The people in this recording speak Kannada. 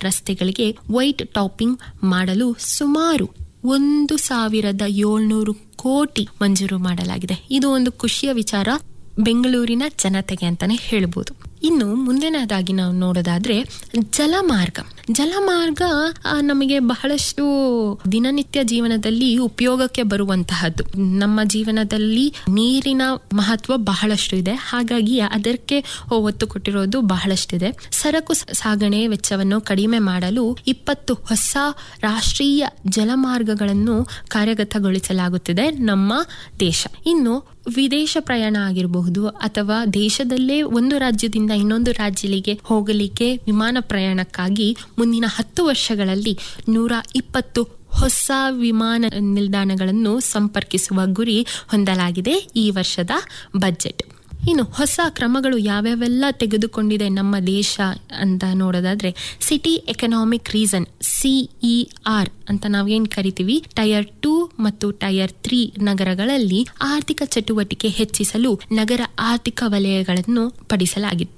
ರಸ್ತೆಗಳಿಗೆ ವೈಟ್ ಟಾಪಿಂಗ್ ಮಾಡಲು ಸುಮಾರು ಒಂದು ಸಾವಿರದ ಏಳ್ನೂರು ಕೋಟಿ ಮಂಜೂರು ಮಾಡಲಾಗಿದೆ ಇದು ಒಂದು ಖುಷಿಯ ವಿಚಾರ ಬೆಂಗಳೂರಿನ ಜನತೆಗೆ ಅಂತಾನೆ ಹೇಳ್ಬೋದು ಇನ್ನು ಮುಂದಿನದಾಗಿ ನಾವು ನೋಡೋದಾದ್ರೆ ಜಲಮಾರ್ಗ ಜಲಮಾರ್ಗ ಆ, ನಮಗೆ ಬಹಳಷ್ಟು ದಿನನಿತ್ಯ ಜೀವನದಲ್ಲಿ ಉಪಯೋಗಕ್ಕೆ ಬರುವಂತಹದ್ದು ನಮ್ಮ ಜೀವನದಲ್ಲಿ ನೀರಿನ ಮಹತ್ವ ಬಹಳಷ್ಟು ಇದೆ ಹಾಗಾಗಿ ಅದಕ್ಕೆ ಒತ್ತು ಕೊಟ್ಟಿರೋದು ಬಹಳಷ್ಟಿದೆ ಸರಕು ಸ- ಸಾಗಣೆ ವೆಚ್ಚವನ್ನು ಕಡಿಮೆ ಮಾಡಲು ಇಪ್ಪತ್ತು ಹೊಸ ರಾಷ್ಟ್ರೀಯ ಜಲಮಾರ್ಗಗಳನ್ನು ಕಾರ್ಯಗತಗೊಳಿಸಲಾಗುತ್ತಿದೆ ನಮ್ಮ ದೇಶ ಇನ್ನು ವಿದೇಶ ಪ್ರಯಾಣ ಆಗಿರಬಹುದು ಅಥವಾ ದೇಶದಲ್ಲೇ ಒಂದು ರಾಜ್ಯದಿಂದ ಇನ್ನೊಂದು ರಾಜ್ಯಗಳಿಗೆ ಹೋಗಲಿಕ್ಕೆ ವಿಮಾನ ಪ್ರಯಾಣಕ್ಕಾಗಿ ಮುಂದಿನ ಹತ್ತು ವರ್ಷಗಳಲ್ಲಿ ನೂರ ಇಪ್ಪತ್ತು ಹೊಸ ವಿಮಾನ ನಿಲ್ದಾಣಗಳನ್ನು ಸಂಪರ್ಕಿಸುವ ಗುರಿ ಹೊಂದಲಾಗಿದೆ ಈ ವರ್ಷದ ಬಜೆಟ್ ಇನ್ನು ಹೊಸ ಕ್ರಮಗಳು ಯಾವ್ಯಾವೆಲ್ಲ ತೆಗೆದುಕೊಂಡಿದೆ ನಮ್ಮ ದೇಶ ಅಂತ ನೋಡೋದಾದ್ರೆ ಸಿಟಿ ಎಕನಾಮಿಕ್ ರೀಸನ್ ಸಿಇಆರ್ ಅಂತ ನಾವೇನ್ ಕರಿತೀವಿ ಟೈರ್ ಟೂ ಮತ್ತು ಟೈರ್ ತ್ರೀ ನಗರಗಳಲ್ಲಿ ಆರ್ಥಿಕ ಚಟುವಟಿಕೆ ಹೆಚ್ಚಿಸಲು ನಗರ ಆರ್ಥಿಕ ವಲಯಗಳನ್ನು ಪಡಿಸಲಾಗಿತ್ತು